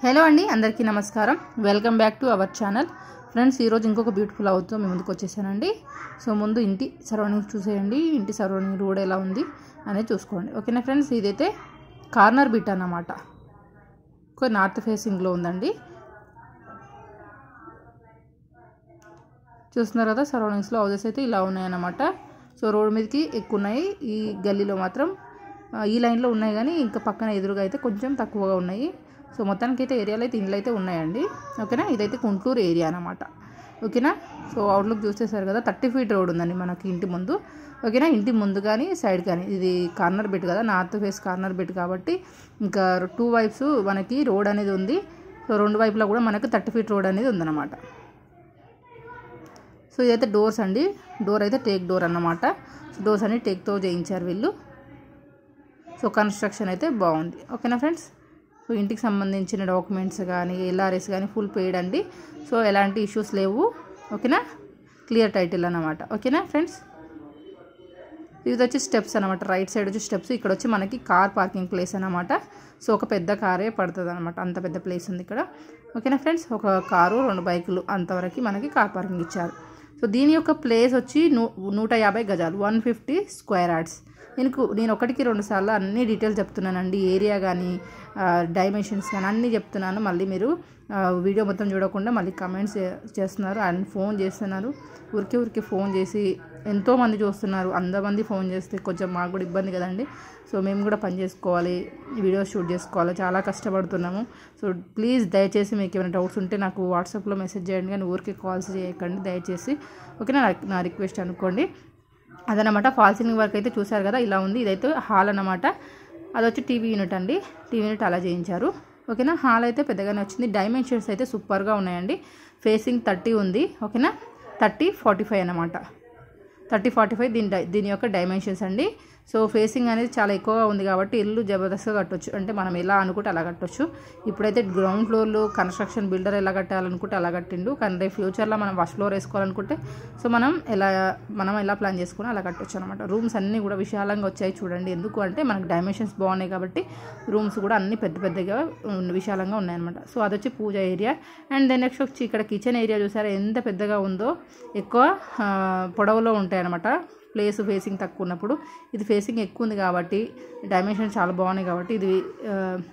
hello అండి అందరికీ నమస్కారం welcome back to our channel friends ఈరోజు ఇంకొక బ్యూటిఫుల్ అవుతో మీ ముందుకు వచ్చేసానండి సో ముందు ఇంటి సరౌండింగ్స్ చూసేయండి ఇంటి సరౌండింగ్ రోడ్ ఎలా ఉంది అనేది చూసుకోండి ఓకేనా ఫ్రెండ్స్ ఇదైతే కార్నర్ బిట్ అన్నమాట ఒక నార్త్ ఫేసింగ్లో ఉందండి చూస్తున్నారు కదా సరౌండింగ్స్లో హౌసెస్ అయితే ఇలా ఉన్నాయన్నమాట సో రోడ్ మీదకి ఎక్కువ ఉన్నాయి ఈ గల్లీలో మాత్రం ఆ, ఈ లైన్లో ఉన్నాయి కానీ ఇంకా పక్కన ఎదురుగా అయితే కొంచెం తక్కువగా ఉన్నాయి సో మొత్తానికి అయితే ఏరియాలో అయితే ఇండ్లు అయితే ఉన్నాయండి ఓకేనా ఇదైతే గుంటూరు ఏరియా అనమాట ఓకేనా సో అవుట్లుక్ చూసేసారు కదా థర్టీ ఫీట్ రోడ్ ఉందండి మనకి ఇంటి ముందు ఓకేనా ఇంటి ముందు కానీ సైడ్ కానీ ఇది కార్నర్ బిట్ కదా నార్త్ ఫేస్ కార్నర్ బిట్ కాబట్టి ఇంకా టూ వైప్స్ మనకి రోడ్ అనేది ఉంది సో రెండు వైపులా కూడా మనకు థర్టీ ఫీట్ రోడ్ అనేది ఉందన్నమాట సో ఇదైతే డోర్స్ అండి డోర్ అయితే టేక్ డోర్ అన్నమాట సో డోర్స్ అన్ని టేక్తో చేయించారు వీళ్ళు సో కన్స్ట్రక్షన్ అయితే బాగుంది ఓకేనా ఫ్రెండ్స్ సో ఇంటికి సంబంధించిన డాక్యుమెంట్స్ కానీ ఎల్ఆర్ఎస్ కానీ ఫుల్ పెయిడ్ అండి సో ఎలాంటి ఇష్యూస్ లేవు ఓకేనా క్లియర్ టైటిల్ అన్నమాట ఓకేనా ఫ్రెండ్స్ ఇది వచ్చి స్టెప్స్ అనమాట రైట్ సైడ్ వచ్చి స్టెప్స్ ఇక్కడ వచ్చి మనకి కార్ పార్కింగ్ ప్లేస్ అనమాట సో ఒక పెద్ద కారే పడుతుంది అనమాట అంత పెద్ద ప్లేస్ ఉంది ఇక్కడ ఓకేనా ఫ్రెండ్స్ ఒక కారు రెండు బైకులు అంతవరకు మనకి కార్ పార్కింగ్ ఇచ్చారు సో దీని యొక్క ప్లేస్ వచ్చి నూ నూట యాభై గజాలు వన్ ఫిఫ్టీ స్క్వేర్ యార్డ్స్ నేను నేను ఒకటికి రెండు సార్లు అన్ని డీటెయిల్స్ చెప్తున్నానండి ఏరియా కానీ డైమెన్షన్స్ కానీ అన్నీ చెప్తున్నాను మళ్ళీ మీరు ఆ, వీడియో మొత్తం చూడకుండా మళ్ళీ కమెంట్స్ చేస్తున్నారు అండ్ ఫోన్ చేస్తున్నారు ఊరికే ఊరికే ఫోన్ చేసి ఎంతోమంది చూస్తున్నారు అంతమంది ఫోన్ చేస్తే కొంచెం మాకు కూడా ఇబ్బంది కదండి సో మేము కూడా పని చేసుకోవాలి వీడియోస్ షూట్ చేసుకోవాలి చాలా కష్టపడుతున్నాము సో ప్లీజ్ దయచేసి మీకు ఏమైనా డౌట్స్ ఉంటే నాకు వాట్సాప్లో మెసేజ్ చేయండి కానీ ఊరికే కాల్స్ చేయకండి దయచేసి ఓకేనా నా- నా రిక్వెస్ట్ అనుకోండి అదనమాట ఫాల్ సీలింగ్ వర్క్ అయితే చూసారు కదా ఇలా ఉంది ఇదైతే హాల్ అన్నమాట అది వచ్చి టీవీ యూనిట్ అండి టీవీ యూనిట్ అలా చేయించారు ఓకేనా హాల్ అయితే పెద్దగానే వచ్చింది డైమెన్షన్స్ అయితే సూపర్గా ఉన్నాయండి ఫేసింగ్ థర్టీ ఉంది ఓకేనా థర్టీ ఫార్టీ ఫైవ్ అనమాట థర్టీ ఫార్టీ ఫైవ్ దీని డై- దీని యొక్క డైమెన్షన్స్ అండి సో ఫేసింగ్ అనేది చాలా ఎక్కువగా ఉంది కాబట్టి ఇల్లు జబర్దస్త్గా కట్టొచ్చు అంటే మనం ఎలా అనుకుంటే అలా కట్టొచ్చు ఇప్పుడైతే గ్రౌండ్ ఫ్లోర్లు కన్స్ట్రక్షన్ బిల్డర్ ఎలా కట్టాలనుకుంటే అలా కట్టిండు కానీ రేపు ఫ్యూచర్లో మనం ఫస్ట్ ఫ్లోర్ వేసుకోవాలనుకుంటే సో మనం ఎలా మనం ఎలా ప్లాన్ చేసుకుని అలా కట్టొచ్చు అనమాట రూమ్స్ అన్నీ కూడా విశాలంగా వచ్చాయి చూడండి ఎందుకు అంటే మనకు డైమెన్షన్స్ బాగున్నాయి కాబట్టి రూమ్స్ కూడా అన్ని పెద్ద పెద్దగా ఉన్- విశాలంగా ఉన్నాయన్నమాట సో అది వచ్చి puja area and then next వచ్చి ఇక్కడ కిచెన్ ఏరియా చూసారా ఎంత పెద్దగా ఉందో ఎక్కువ ఆ, పొడవులో ఉంటాయి అనమాట ప్లేస్ ఫేసింగ్ తక్కువ ఉన్నప్పుడు ఇది ఫేసింగ్ ఎక్కువ ఉంది కాబట్టి డైమెన్షన్ చాలా బాగున్నాయి కాబట్టి ఇది ఆ,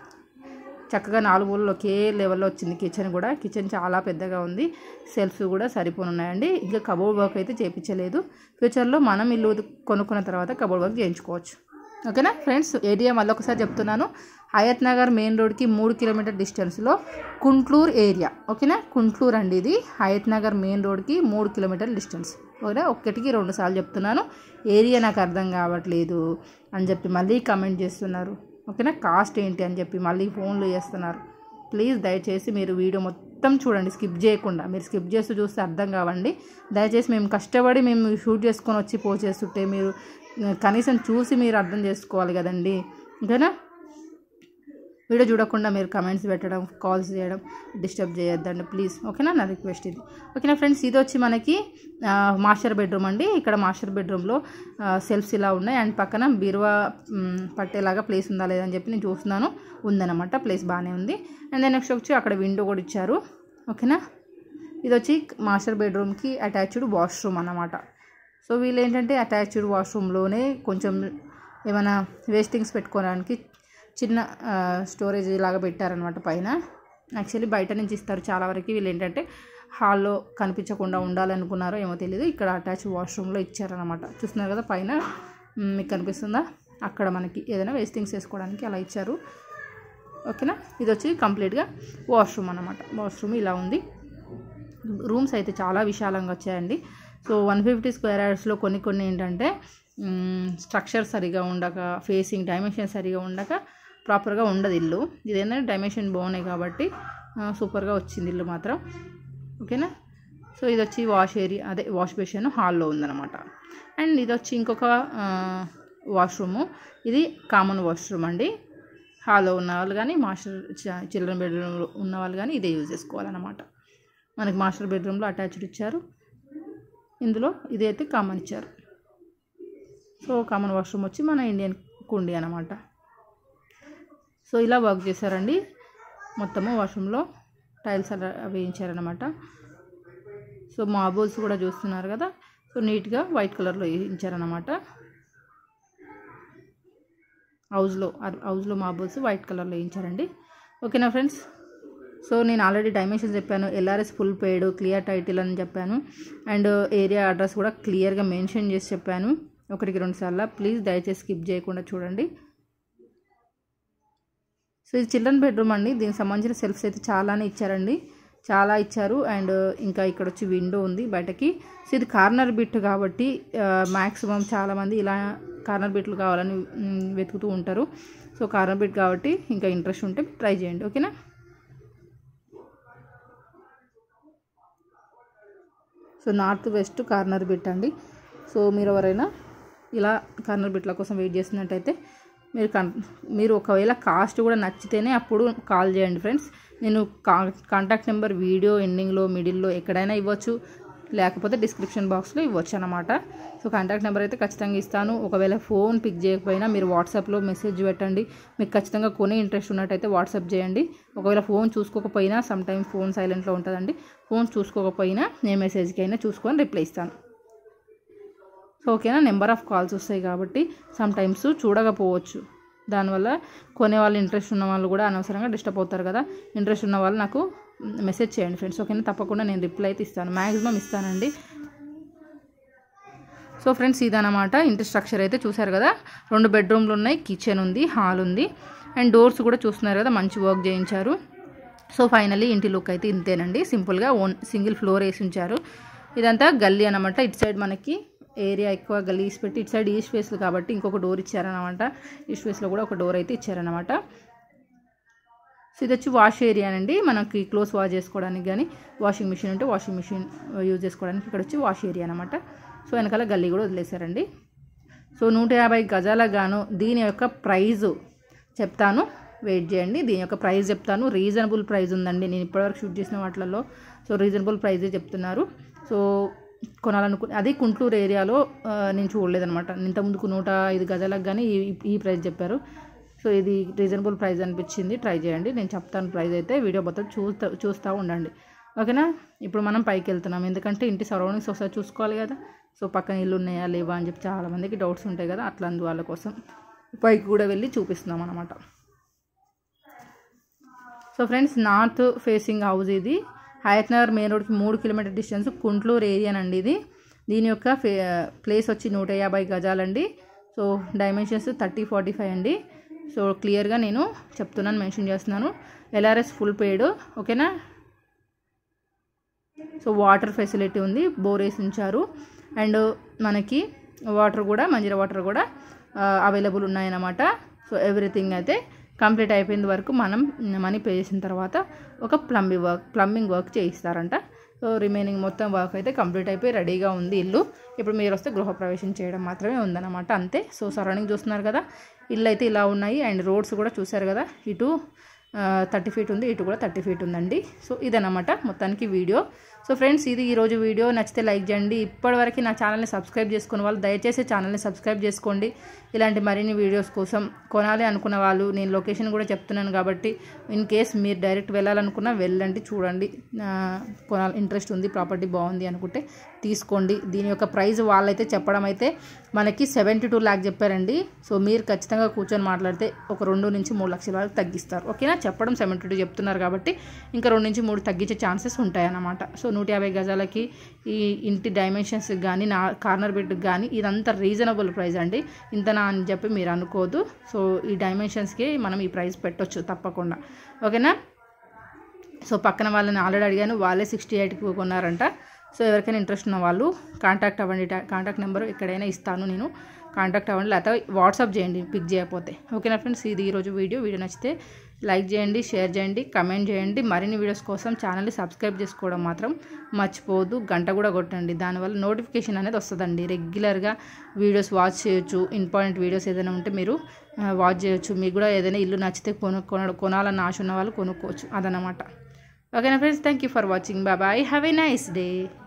చక్కగా నాలుగు ఊళ్ళు ఒకే లెవెల్లో వచ్చింది కిచెన్ కూడా కిచెన్ చాలా పెద్దగా ఉంది సెల్ఫ్స్ కూడా సరిపోనున్నాయండి ఇంకా కబోర్డ్ వర్క్ అయితే చేయించలేదు ఫ్యూచర్లో మనం ఇల్లు కొనుక్కున్న తర్వాత కబోర్డ్ వర్క్ చేయించుకోవచ్చు ఓకేనా ఫ్రెండ్స్ ఏరియా మళ్ళీ ఒకసారి చెప్తున్నాను హయత్ నగర్ మెయిన్ రోడ్కి మూడు కిలోమీటర్ డిస్టెన్స్లో కుంట్లూరు ఏరియా ఓకేనా కుంట్లూరు అండి ఇది హయత్ నగర్ మెయిన్ రోడ్కి మూడు కిలోమీటర్ డిస్టెన్స్ ఓకేనా ఒక్కటికి రెండు సార్లు చెప్తున్నాను ఏరియా నాకు అర్థం కావట్లేదు అని చెప్పి మళ్ళీ కమెంట్ చేస్తున్నారు ఓకేనా కాస్ట్ ఏంటి అని చెప్పి మళ్ళీ ఫోన్లు చేస్తున్నారు ప్లీజ్ దయచేసి మీరు వీడియో మొత్తం చూడండి స్కిప్ చేయకుండా మీరు స్కిప్ చేస్తూ చూస్తే అర్థం కావండి దయచేసి మేము కష్టపడి మేము షూట్ చేసుకొని వచ్చి పోస్ట్ చేస్తుంటే మీరు ఆ, కనీసం చూసి మీరు అర్థం చేసుకోవాలి కదండి ఓకేనా వీడియో చూడకుండా మీరు కమెంట్స్ పెట్టడం కాల్స్ చేయడం డిస్టర్బ్ చేయొద్దండి ప్లీజ్ ఓకేనా నా రిక్వెస్ట్ ఇది ఓకేనా ఫ్రెండ్స్ ఇది వచ్చి మనకి ఆ, మాస్టర్ బెడ్రూమ్ అండి ఇక్కడ మాస్టర్ బెడ్రూమ్లో ఆ, సెల్ఫ్స్ ఇలా ఉన్నాయి అండ్ పక్కన బీరువా మ్, పట్టేలాగా ప్లేస్ ఉందా లేదని చెప్పి నేను చూస్తున్నాను ఉందన్నమాట ప్లేస్ బాగానే ఉంది అండ్ దెన్ నెక్స్ట్ వచ్చి అక్కడ విండో కూడా ఇచ్చారు ఓకేనా ఇది వచ్చి మాస్టర్ బెడ్రూమ్కి అటాచ్డ్ వాష్రూమ్ అన్నమాట సో వీళ్ళు ఏంటంటే అటాచ్డ్ వాష్రూమ్లోనే కొంచెం ఏమైనా వేస్టింగ్స్ పెట్టుకోవడానికి చిన్న ఆ, స్టోరేజ్ లాగా పెట్టారనమాట పైన యాక్చువల్లీ బయట నుంచి ఇస్తారు చాలా వరకు వీళ్ళు ఏంటంటే హాల్లో కనిపించకుండా ఉండాలనుకున్నారో ఏమో తెలియదు ఇక్కడ అటాచ్ వాష్రూమ్లో ఇచ్చారనమాట చూస్తున్నారు కదా పైన మ్, మీకు కనిపిస్తుందా అక్కడ మనకి ఏదైనా వేస్టింగ్స్ వేసుకోవడానికి అలా ఇచ్చారు ఓకేనా ఇది వచ్చి కంప్లీట్గా వాష్రూమ్ అనమాట వాష్రూమ్ ఇలా ఉంది రూమ్స్ అయితే చాలా విశాలంగా వచ్చాయండి సో వన్ ఫిఫ్టీ స్క్వేర్ యార్డ్స్లో కొన్ని కొన్ని ఏంటంటే స్ట్రక్చర్ సరిగా ఉండక ఫేసింగ్ డైమెన్షన్ సరిగా ఉండక ప్రాపర్గా ఉండదు ఇల్లు ఇదేంటంటే డైమెన్షన్ బాగున్నాయి కాబట్టి ఆ, సూపర్గా వచ్చింది ఇల్లు మాత్రం ఓకేనా సో ఇది వచ్చి వాష్ ఏరియా అదే వాష్ బేసిన్ హాల్లో ఉందన్నమాట అండ్ ఇది వచ్చి ఇంకొక వాష్రూము ఇది కామన్ వాష్రూమ్ అండి హాల్లో ఉన్న వాళ్ళు కానీ మాస్టర్ చిల్డ్రన్ బెడ్రూమ్లో ఉన్న వాళ్ళు కానీ ఇదే యూజ్ చేసుకోవాలన్నమాట మనకి మాస్టర్ బెడ్రూమ్లో అటాచ్డ్ ఇచ్చారు ఇందులో ఇది అయితే కామన్ ఇచ్చారు సో కామన్ వాష్రూమ్ వచ్చి మన ఇండియన్ కుండీ అనమాట సో ఇలా వర్క్ చేశారండి మొత్తము వాష్రూమ్లో టైల్స్ అలా వేయించారనమాట సో మార్బుల్స్ కూడా చూస్తున్నారు కదా సో నీట్గా వైట్ కలర్లో వేయించారనమాట హౌస్లో హౌస్లో మార్బుల్స్ వైట్ కలర్లో వేయించారండి ఓకేనా ఫ్రెండ్స్ సో నేను ఆల్రెడీ డైమెన్షన్స్ చెప్పాను LRS full paid clear title అని చెప్పాను అండ్ ఏరియా అడ్రస్ కూడా క్లియర్గా మెన్షన్ చేసి చెప్పాను ఒకటికి రెండు సార్లు ప్లీజ్ దయచేసి స్కిప్ చేయకుండా చూడండి సో ఇది చిల్డ్రన్ బెడ్రూమ్ అండి దీనికి సంబంధించిన సెల్ఫ్స్ అయితే చాలానే ఇచ్చారండి చాలా ఇచ్చారు అండ్ ఇంకా ఇక్కడ వచ్చి విండో ఉంది బయటకి సో ఇది కార్నర్ బిట్ కాబట్టి మ్యాక్సిమం చాలామంది ఇలా కార్నర్ బిట్లు కావాలని మ్, వెతుకుతూ ఉంటారు సో కార్నర్ బిట్ కాబట్టి ఇంకా ఇంట్రెస్ట్ ఉంటే ట్రై చేయండి ఓకేనా so north west corner bit అండి సో మీరు ఎవరైనా ఇలా కార్నర్ బిట్ల కోసం వెయిట్ చేస్తున్నట్టయితే మీరు కన్ మీరు ఒకవేళ కాస్ట్ కూడా నచ్చితేనే అప్పుడు కాల్ చేయండి ఫ్రెండ్స్ నేను కా కాంటాక్ట్ నెంబర్ వీడియో ఎండింగ్లో మిడిల్లో ఎక్కడైనా ఇవ్వచ్చు లేకపోతే డిస్క్రిప్షన్ బాక్స్లో ఇవ్వచ్చు అనమాట సో కాంటాక్ట్ నెంబర్ అయితే ఖచ్చితంగా ఇస్తాను ఒకవేళ ఫోన్ పిక్ చేయకపోయినా మీరు వాట్సాప్లో మెసేజ్ పెట్టండి మీకు ఖచ్చితంగా కొనే ఇంట్రెస్ట్ ఉన్నట్టయితే వాట్సాప్ చేయండి ఒకవేళ ఫోన్ చూసుకోకపోయినా సమ్ టైమ్ ఫోన్ సైలెంట్లో ఉంటుందండి ఫోన్ చూసుకోకపోయినా నేను మెసేజ్కి అయినా చూసుకొని రిప్లై ఇస్తాను సో ఓకేనా నెంబర్ ఆఫ్ కాల్స్ వస్తాయి కాబట్టి సమ్ టైమ్స్ చూడకపోవచ్చు దానివల్ల కొనే వాళ్ళు ఇంట్రెస్ట్ ఉన్న వాళ్ళు కూడా అనవసరంగా డిస్టర్బ్ అవుతారు కదా ఇంట్రెస్ట్ ఉన్న వాళ్ళు నాకు మెసేజ్ చేయండి ఫ్రెండ్స్ ఓకేనా తప్పకుండా నేను రిప్లై అయితే ఇస్తాను మ్యాక్సిమం ఇస్తానండి సో ఫ్రెండ్స్ ఇదన్నమాట ఇంటి స్ట్రక్చర్ అయితే చూసారు కదా రెండు బెడ్రూమ్లు ఉన్నాయి కిచెన్ ఉంది హాల్ ఉంది అండ్ డోర్స్ కూడా చూస్తున్నారు కదా మంచి వర్క్ చేయించారు సో ఫైనల్లీ ఇంటి లుక్ అయితే ఇంతేనండి సింపుల్గా ఓన్ సింగిల్ ఫ్లోర్ వేసి ఉంచారు ఇదంతా గల్లీ అనమాట ఇటు సైడ్ మనకి ఏరియా ఎక్కువ గలీస్ పెట్టి ఇటు సైడ్ ఈస్ట్ ఫేస్ కాబట్టి ఇంకొక డోర్ ఇచ్చారనమాట ఈస్ట్ ఫేస్లో కూడా ఒక డోర్ అయితే ఇచ్చారనమాట సో ఇది వచ్చి వాష్ ఏరియా అండి మనకి క్లోత్ వాష్ చేసుకోవడానికి కానీ వాషింగ్ మిషన్ ఉంటే వాషింగ్ మిషన్ యూజ్ చేసుకోవడానికి ఇక్కడ వచ్చి వాష్ ఏరియా అనమాట సో వెనకాల గల్లీ కూడా వదిలేశారండి సో నూట యాభై గజాలకు గాను దీని యొక్క ప్రైజు చెప్తాను వెయిట్ చేయండి దీని యొక్క ప్రైస్ చెప్తాను రీజనబుల్ ప్రైస్ ఉందండి నేను ఇప్పటివరకు షూట్ చేసిన వాటిలలో సో రీజనబుల్ ప్రైజే చెప్తున్నారు సో కొనాలనుకు అది గుంటూరు ఏరియాలో ఆ, నేను చూడలేదనమాట ఇంతకుముందుకు నూట ఐదు గజాలకు కానీ ఈ ఈ ప్రైస్ చెప్పారు సో ఇది రీజనబుల్ ప్రైస్ అనిపించింది ట్రై చేయండి నేను చెప్తాను ప్రైస్ అయితే వీడియో మొత్తం చూస్తూ చూస్తూ ఉండండి ఓకేనా ఇప్పుడు మనం పైకి వెళ్తున్నాం ఎందుకంటే ఇంటి సరౌండింగ్స్ ఒకసారి చూసుకోవాలి కదా సో పక్కన ఇల్లు ఉన్నాయా లేవా అని చెప్పి చాలామందికి డౌట్స్ ఉంటాయి కదా అట్లా అందువల్ల కోసం పైకి కూడా వెళ్ళి చూపిస్తున్నాం అనమాట so friends north facing house ఇది హయత్ నగర్ మెయిన్ రోడ్కి మూడు కిలోమీటర్ డిస్టెన్స్ కుంట్లూరు ఏరియా అండి ఇది దీని యొక్క ఫే ప్లేస్ వచ్చి నూట యాభై గజాలండి so dimensions thirty forty five అండి సో క్లియర్గా నేను చెప్తున్నాను మెన్షన్ చేస్తున్నాను ఎల్ఆర్ఎస్ ఫుల్ పెయిడ్ ఓకేనా సో వాటర్ ఫెసిలిటీ ఉంది బోర్ వేసి ఉంచారు అండ్ మనకి వాటర్ కూడా మంజీరా వాటర్ కూడా అవైలబుల్ ఉన్నాయన్నమాట సో ఎవ్రీథింగ్ అయితే కంప్లీట్ అయిపోయిన వరకు మనం మనీ పే చేసిన తర్వాత ఒక ప్లంబింగ్ వర్క్ ప్లంబింగ్ వర్క్ చేయిస్తారంట సో రిమైనింగ్ మొత్తం వర్క్ అయితే కంప్లీట్ అయిపోయి రెడీగా ఉంది ఇల్లు ఇప్పుడు మీరు వస్తే గృహప్రవేశం చేయడం మాత్రమే ఉందన్నమాట అంతే సో సరౌండింగ్ చూస్తున్నారు కదా ఇల్లు అయితే ఇలా ఉన్నాయి అండ్ రోడ్స్ కూడా చూసారు కదా ఇటు థర్టీ ఫీట్ ఉంది ఇటు కూడా థర్టీ ఫీట్ ఉందండి సో ఇదన్నమాట మొత్తానికి వీడియో సో ఫ్రెండ్స్ ఇది ఈరోజు వీడియో నచ్చితే లైక్ చేయండి ఇప్పటివరకు నా ఛానల్ని సబ్స్క్రైబ్ చేసుకున్న వాళ్ళు దయచేసి ఛానల్ని సబ్స్క్రైబ్ చేసుకోండి ఇలాంటి మరిన్ని వీడియోస్ కోసం కొనాలి అనుకున్న వాళ్ళు నేను లొకేషన్ కూడా చెప్తున్నాను కాబట్టి ఇన్ కేస్ మీరు డైరెక్ట్ వెళ్ళాలనుకున్నా వెళ్ళండి చూడండి ఆ, కొనాలి ఇంట్రెస్ట్ ఉంది ప్రాపర్టీ బాగుంది అనుకుంటే తీసుకోండి దీని యొక్క ప్రైస్ వాళ్ళైతే చెప్పడం అయితే మనకి సెవెంటీ టూ ల్యాక్ చెప్పారండి సో మీరు ఖచ్చితంగా కూర్చొని మాట్లాడితే ఒక రెండు నుంచి మూడు లక్షల వరకు తగ్గిస్తారు ఓకేనా చెప్పడం సెవెంటీ టూ చెప్తున్నారు కాబట్టి ఇంకా రెండు నుంచి మూడు తగ్గించే ఛాన్సెస్ ఉంటాయన్నమాట సో నూట యాభై గజాలకి ఈ ఇంటి డైమెన్షన్స్కి కానీ నా కార్నర్ బెడ్కి కానీ ఇదంతా రీజనబుల్ ప్రైస్ అండి ఇంతనా అని చెప్పి మీరు అనుకోవద్దు సో ఈ డైమెన్షన్స్కి మనం ఈ ప్రైస్ పెట్టొచ్చు తప్పకుండా ఓకేనా సో పక్కన వాళ్ళని ఆల్రెడీ అడిగాను వాళ్ళే సిక్స్టీ ఎయిట్కి కొన్నారంట సో ఎవరికైనా ఇంట్రెస్ట్ ఉన్న వాళ్ళు కాంటాక్ట్ అవ్వండి టా- కాంటాక్ట్ నెంబర్ ఎక్కడైనా ఇస్తాను నేను కాంటాక్ట్ అవ్వండి లేకపోతే వాట్సాప్ చేయండి పిక్ చేయకపోతే ఓకేనా ఫ్రెండ్స్ ఇది ఈరోజు వీడియో వీడియో నచ్చితే లైక్ చేయండి షేర్ చేయండి కమెంట్ చేయండి మరిన్ని వీడియోస్ కోసం ఛానల్ని సబ్స్క్రైబ్ చేసుకోవడం మాత్రం మర్చిపోవద్దు గంట కూడా కొట్టండి దానివల్ల నోటిఫికేషన్ అనేది వస్తుందండి రెగ్యులర్గా వీడియోస్ వాచ్ చేయొచ్చు ఇంపార్టెంట్ వీడియోస్ ఏదైనా ఉంటే మీరు ఆ, వాచ్ చేయొచ్చు మీకు కూడా ఏదైనా ఇల్లు నచ్చితే కొను కొన కొనాలన్న ఆశ ఉన్న వాళ్ళు కొనుక్కోవచ్చు అదనమాట ఓకేనా friends thank you for watching bye have a nice day